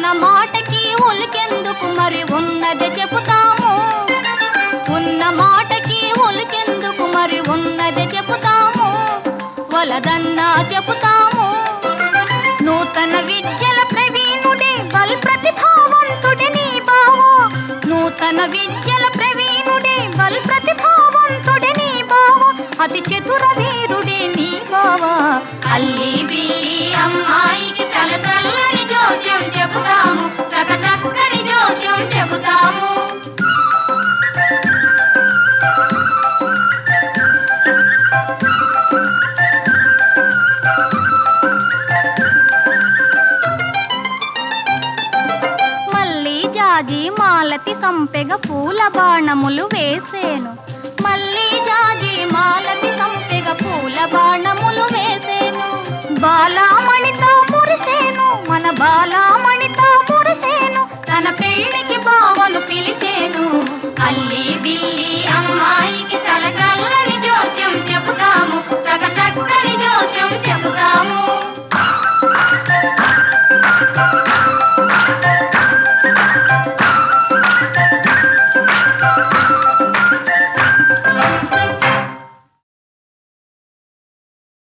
మాటకి ఉలికెందుకు మరి ఉన్నది చెబుతాము ఉన్న మాటకి ఉలికెందుకు మరి ఉన్నది చెబుతాము వలదన్నా చెబుతాము నూతన విద్యల ప్రవీణుడే బల్ ప్రతిభావంతుడే నీ బావో నూతన విద్యల ప్రవీణుడే బల్ ప్రతిభావంతుడే నీ బావో అతి చతుర వీరుడే నీ బావా అల్లి బిల్లి అమ్మాయికి తల తల్లని జోస్యం చెబుతాము చక చక్కని జోస్యం చెబుతాము మళ్ళీ జాజి మాలతి సంపెగ పూల బాణములు వేసేను మళ్ళీ జాజి మాలతి సంపెగ పూల బాణములు వేసేను బాలామణితో మురిసేను మన బాలామణితో మురిసేను తన పెళ్లికి బావను పిలిచేను అల్లి బిల్లి అమ్మాయికి తల కల్లని జోస్యం చెబుతాము చక చక్కని జోస్యం చెబుతాము